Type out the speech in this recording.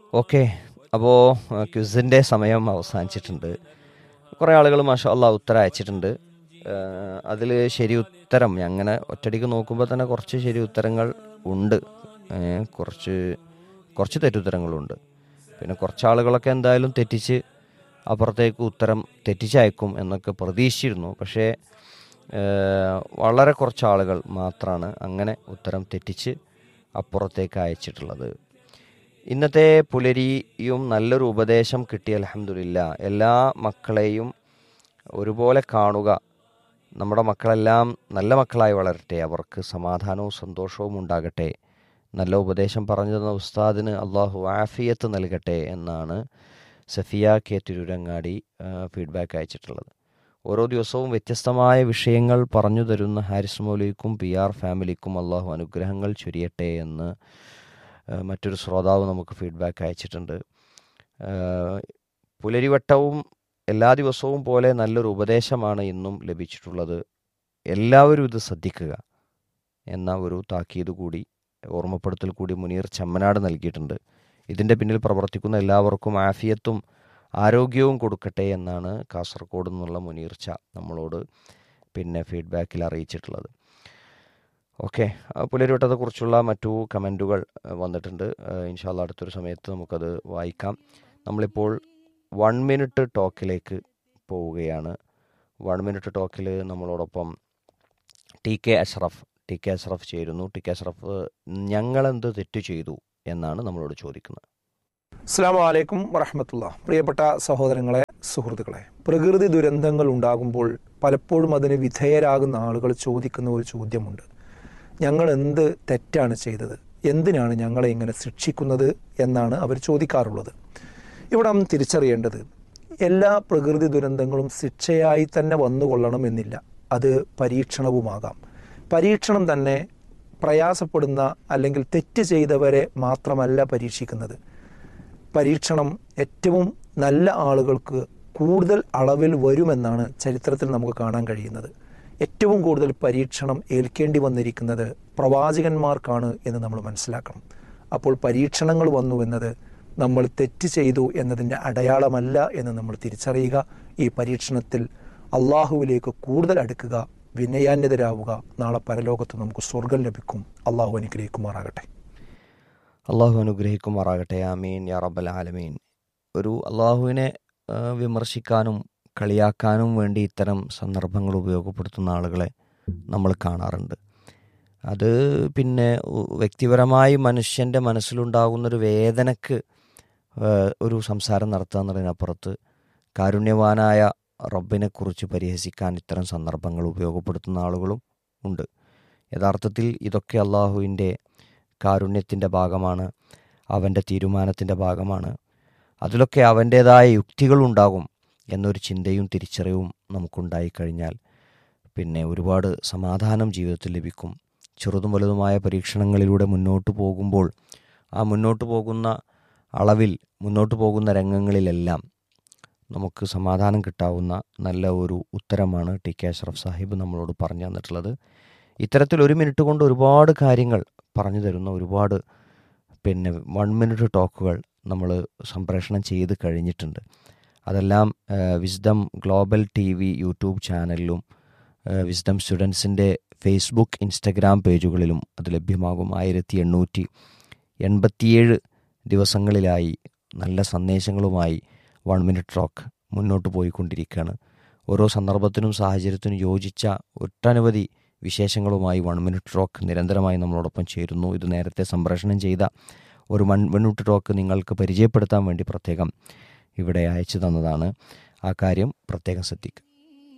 okay അപ്പോൾ ക്വിസിൻ്റെ സമയം അവസാനിച്ചിട്ടുണ്ട് കുറേ ആളുകൾ മാഷാ അള്ളാ ഉത്തരം അയച്ചിട്ടുണ്ട് അതിൽ ശരി ഉത്തരം അങ്ങനെ ഒറ്റടിക്ക് നോക്കുമ്പോൾ തന്നെ കുറച്ച് ശരി ഉത്തരങ്ങൾ ഉണ്ട് ഏ, കുറച്ച് കുറച്ച് തെറ്റുത്തരങ്ങളുണ്ട് പിന്നെ കുറച്ച് ആളുകളൊക്കെ എന്തായാലും തെറ്റിച്ച് അപ്പുറത്തേക്ക് ഉത്തരം തെറ്റിച്ചയക്കും എന്നൊക്കെ പ്രതീക്ഷിച്ചിരുന്നു പക്ഷേ ഏ, വളരെ കുറച്ച് ആളുകൾ മാത്രമാണ് അങ്ങനെ ഉത്തരം തെറ്റിച്ച് അപ്പുറത്തേക്ക് അയച്ചിട്ടുള്ളത് ഇന്നത്തെ പുലരിയും നല്ലൊരു ഉപദേശം കിട്ടിയ അലഹമില്ല എല്ലാ മക്കളെയും ഒരുപോലെ കാണുക നമ്മുടെ മക്കളെല്ലാം നല്ല മക്കളായി വളരട്ടെ അവർക്ക് സമാധാനവും സന്തോഷവും ഉണ്ടാകട്ടെ നല്ല ഉപദേശം പറഞ്ഞു തന്ന ഉസ്താദിന് അള്ളാഹു ആഫിയത്ത് നൽകട്ടെ എന്നാണ് സഫിയ കെ തിരുരങ്ങാടി ഫീഡ്ബാക്ക് അയച്ചിട്ടുള്ളത് ഓരോ ദിവസവും വ്യത്യസ്തമായ വിഷയങ്ങൾ പറഞ്ഞു തരുന്ന ഹാരിസ് മൗലിക്കും പി ആർ ഫാമിലിക്കും അള്ളാഹു അനുഗ്രഹങ്ങൾ ചൊരിയട്ടെ എന്ന് ആ, മറ്റൊരു ശ്രോതാവ് നമുക്ക് ഫീഡ്ബാക്ക് അയച്ചിട്ടുണ്ട് ആ, പുലരിവട്ടവും എല്ലാ ദിവസവും പോലെ നല്ലൊരു ഉപദേശമാണ് ഇന്നും ലഭിച്ചിട്ടുള്ളത് എല്ലാവരും ഇത് ശ്രദ്ധിക്കുക എന്ന ഒരു താക്കീത് കൂടി ഓർമ്മപ്പെടുത്തൽ കൂടി മുനീർ ചമ്മനാട് നൽകിയിട്ടുണ്ട് ഇതിൻ്റെ പിന്നിൽ പ്രവർത്തിക്കുന്ന എല്ലാവർക്കും ആഫിയത്തും ആരോഗ്യവും കൊടുക്കട്ടെ എന്നാണ് കാസർഗോഡ് നിന്നുള്ള മുനീർച്ച നമ്മളോട് പിന്നെ ഫീഡ്ബാക്കിൽ അറിയിച്ചിട്ടുള്ളത് ഓക്കെ പുലരിവട്ടത്തെക്കുറിച്ചുള്ള മറ്റു കമൻറ്റുകൾ വന്നിട്ടുണ്ട് ഇൻഷാല്ല അടുത്തൊരു സമയത്ത് നമുക്കത് വായിക്കാം നമ്മളിപ്പോൾ വൺ മിനിറ്റ് ടോക്കിലേക്ക് പോവുകയാണ് വൺ മിനിറ്റ് ടോക്കിൽ നമ്മളോടൊപ്പം T K Ashraf T K Ashraf ചേരുന്നു ടി കെ അഷ്റഫ് ഞങ്ങളെന്ത് തെറ്റു ചെയ്തു എന്നാണ് നമ്മളോട് ചോദിക്കുന്നത് അസ്സാം വലൈക്കും വറഹമത്തുള്ള പ്രിയപ്പെട്ട സഹോദരങ്ങളെ സുഹൃത്തുക്കളെ പ്രകൃതി ദുരന്തങ്ങൾ ഉണ്ടാകുമ്പോൾ പലപ്പോഴും അതിന് വിധേയരാകുന്ന ആളുകൾ ചോദിക്കുന്ന ഒരു ചോദ്യമുണ്ട് ഞങ്ങൾ എന്ത് തെറ്റാണ് ചെയ്തത് എന്തിനാണ് ഞങ്ങളെ ഇങ്ങനെ ശിക്ഷിക്കുന്നത് എന്നാണ് അവർ ചോദിക്കാറുള്ളത് ഇവിടെ നാം തിരിച്ചറിയേണ്ടത് എല്ലാ പ്രകൃതി ദുരന്തങ്ങളും ശിക്ഷയായി തന്നെ വന്നുകൊള്ളണമെന്നില്ല അത് പരീക്ഷണവുമാകാം പരീക്ഷണം തന്നെ പ്രയാസപ്പെടുന്ന അല്ലെങ്കിൽ തെറ്റ് ചെയ്തവരെ മാത്രമല്ല പരീക്ഷിക്കുന്നത് പരീക്ഷണം ഏറ്റവും നല്ല ആളുകൾക്ക് കൂടുതൽ അളവിൽ വരുമെന്നാണ് ചരിത്രത്തിൽ നമുക്ക് കാണാൻ കഴിയുന്നത് ഏറ്റവും കൂടുതൽ പരീക്ഷണം ഏൽക്കേണ്ടി വന്നിരിക്കുന്നത് പ്രവാചകന്മാർക്കാണ് എന്ന് നമ്മൾ മനസ്സിലാക്കണം അപ്പോൾ പരീക്ഷണങ്ങൾ വന്നു എന്നത് നമ്മൾ തെറ്റ് ചെയ്തു എന്നതിൻ്റെ അടയാളമല്ല എന്ന് നമ്മൾ തിരിച്ചറിയുക ഈ പരീക്ഷണത്തിൽ അള്ളാഹുവിലേക്ക് കൂടുതൽ അടുക്കുക വിനയാന്യതരാവുക നാളെ പരലോകത്ത് നമുക്ക് സ്വർഗം ലഭിക്കും അള്ളാഹു അനുഗ്രഹിക്കുമാറാകട്ടെ അള്ളാഹു അനുഗ്രഹിക്കുമാറാകട്ടെ ആമീൻ യാ റബ്ബൽ ആലമീൻ ഒരു അള്ളാഹുവിനെ ആ, വിമർശിക്കാനും കളിയാക്കാനും വേണ്ടി ഇത്തരം സന്ദർഭങ്ങൾ ഉപയോഗപ്പെടുത്തുന്ന ആളുകളെ നമ്മൾ കാണാറുണ്ട് അത് പിന്നെ ഉ- വ്യക്തിപരമായി മനുഷ്യൻ്റെ മനസ്സിലുണ്ടാകുന്നൊരു വേദനക്ക് ആ, ഒരു സംസാരം നടത്തുക എന്നുള്ളതിനപ്പുറത്ത് കാരുണ്യവാനായ റബ്ബിനെക്കുറിച്ച് പരിഹസിക്കാൻ ഇത്തരം സന്ദർഭങ്ങൾ ഉപയോഗപ്പെടുത്തുന്ന ആളുകളും ഉണ്ട് യഥാർത്ഥത്തിൽ ഇതൊക്കെ അള്ളാഹുവിൻ്റെ കാരുണ്യത്തിൻ്റെ ഭാഗമാണ് അവൻ്റെ തീരുമാനത്തിൻ്റെ ഭാഗമാണ് അതിലൊക്കെ അവൻ്റേതായ യുക്തികളുണ്ടാകും എന്നൊരു ചിന്തയും തിരിച്ചറിവും നമുക്കുണ്ടായി കഴിഞ്ഞാൽ പിന്നെ ഒരുപാട് സമാധാനം ജീവിതത്തിൽ ലഭിക്കും ചെറുതും വലുതുമായ പരീക്ഷണങ്ങളിലൂടെ മുന്നോട്ട് പോകുമ്പോൾ ആ മുന്നോട്ട് പോകുന്ന അളവിൽ മുന്നോട്ട് പോകുന്ന രംഗങ്ങളിലെല്ലാം നമുക്ക് സമാധാനം കിട്ടാവുന്ന നല്ല ഒരു ഉത്തരമാണ് ടി കെ അഷ്റഫ് സാഹിബ് നമ്മളോട് പറഞ്ഞു തന്നിട്ടുള്ളത് ഇത്തരത്തിൽ ഒരു മിനിറ്റ് കൊണ്ട് ഒരുപാട് കാര്യങ്ങൾ പറഞ്ഞു തരുന്ന ഒരുപാട് പിന്നെ വൺ മിനിറ്റ് ടോക്കുകൾ നമ്മൾ സംപ്രേഷണം ചെയ്ത് കഴിഞ്ഞിട്ടുണ്ട് അതെല്ലാം വിസ്ഡം ഗ്ലോബൽ ടി വി യൂട്യൂബ് ചാനലിലും വിസ്ഡം സ്റ്റുഡൻസിൻ്റെ ഫേസ്ബുക്ക് ഇൻസ്റ്റഗ്രാം പേജുകളിലും അത് ലഭ്യമാകും ആയിരത്തി എണ്ണൂറ്റി എൺപത്തിയേഴ് ദിവസങ്ങളിലായി നല്ല സന്ദേശങ്ങളുമായി വൺ മിനിറ്റ് ടോക്ക് മുന്നോട്ട് പോയിക്കൊണ്ടിരിക്കുകയാണ് ഓരോ സന്ദർഭത്തിനും സാഹചര്യത്തിനും യോജിച്ച ഒട്ടനവധി വിശേഷങ്ങളുമായി വൺ മിനിറ്റ് ടോക്ക് നിരന്തരമായി നമ്മളോടൊപ്പം ചേരുന്നു ഇത് നേരത്തെ സംപ്രേഷണം ചെയ്ത ഒരു വൺ മിനിറ്റ് ടോക്ക് നിങ്ങൾക്ക് പരിചയപ്പെടുത്താൻ വേണ്ടി പ്രത്യേകം ഇവിടെ അയച്ചു തന്നതാണ് ആ കാര്യം പ്രത്യേകം ശ്രദ്ധിക്കുക